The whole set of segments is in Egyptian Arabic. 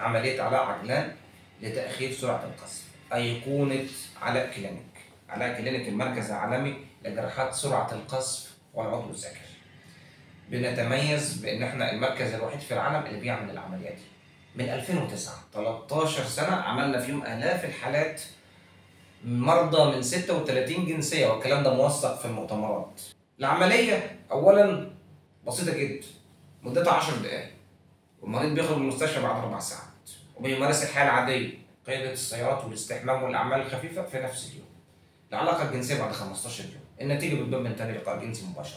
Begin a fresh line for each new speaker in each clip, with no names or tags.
عمليه علاء عجلان لتاخير سرعه القصف ايقونه علاء كلينيك علاء كلينيك المركز العالمي لجراحات سرعه القصف والعضو الذكري بنتميز بان احنا المركز الوحيد في العالم اللي بيعمل العمليات دي من 2009 13 سنه عملنا فيهم الاف الحالات مرضى من 36 جنسيه والكلام ده موثق في المؤتمرات العمليه اولا بسيطه جدا مدتها 10 دقائق والمريض بيخرج من المستشفى بعد اربع ساعات وبيمارس الحياه العاديه قياده السيارات والاستحمام والاعمال الخفيفه في نفس اليوم العلاقه الجنسيه بعد 15 يوم النتيجه بتبان من تاني لقاء جنسي مباشره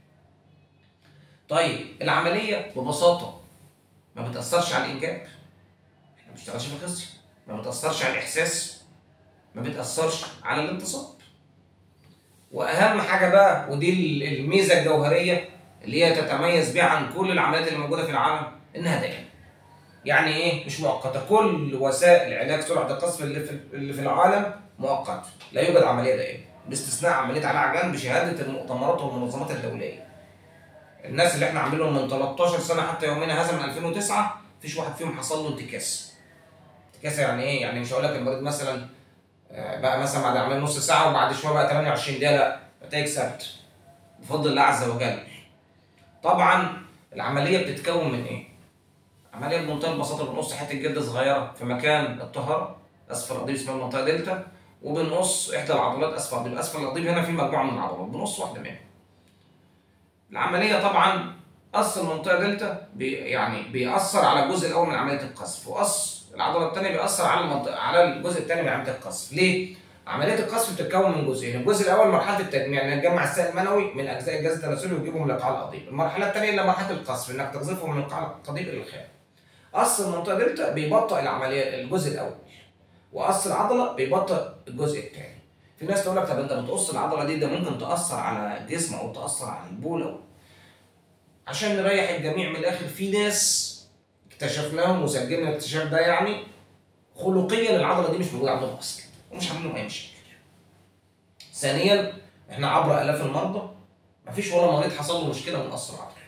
طيب العمليه ببساطه ما بتاثرش على الانجاب احنا ما بنشتغلش في القصه ما بتاثرش على الاحساس ما بتاثرش على الانتصاب واهم حاجه بقى ودي ال- الميزه الجوهريه اللي هي تتميز بيها عن كل العمليات اللي موجوده في العالم انها دائمه يعني ايه مش مؤقته كل وسائل علاج سرعه القصف اللي في اللي في العالم مؤقت لا يوجد عمليه دائمه باستثناء عمليه علاء عجلان بشهاده المؤتمرات والمنظمات الدوليه الناس اللي احنا عاملينهم من 13 سنه حتى يومنا هذا من 2009 مفيش واحد فيهم حصل له انتكاس انتكاسه يعني ايه يعني مش هقول لك المريض مثلا آه، بقى مثلا بعد عمليه نص ساعه وبعد شويه بقى 28 دقيقه لا نتائج ثابته بفضل الله عز وجل طبعا العمليه بتتكون من ايه عمليه بمنتهى البساطه بنقص حته جلد صغيره في مكان الطهاره اسفل القضيب اسمها المنطقه دلتا وبنقص احدى العضلات اسفل القضيب اسفل القضيب هنا في مجموعه من العضلات بنقص واحده منهم العمليه طبعا قص المنطقه دلتا بي يعني بيأثر على الجزء الاول من عمليه القصف وقص العضله الثانيه بيأثر على المنطقه على الجزء الثاني من عمليه القصف ليه عمليه القصف بتتكون من جزئين الجزء الاول مرحله التجميع انك تجمع السائل المنوي من اجزاء الجهاز التناسلي وتجيبهم لقاع القضيب المرحله الثانيه اللي مرحله القصف انك تقذفهم من قاع القضيب الى الخارج قص المنطقه دلتا بيبطئ العمليه الجزء الاول وقص العضله بيبطئ الجزء الثاني في ناس تقول لك طب انت بتقص العضله دي ده ممكن تاثر على الجسم او تاثر على البول او عشان نريح الجميع من الاخر في ناس اكتشفناهم وسجلنا الاكتشاف ده يعني خلقيا العضله دي مش موجوده عندهم اصلا ومش عاملين لهم اي مشاكل. ثانيا احنا عبر الاف المرضى مفيش ولا مريض حصل له مشكله من قصر العضله.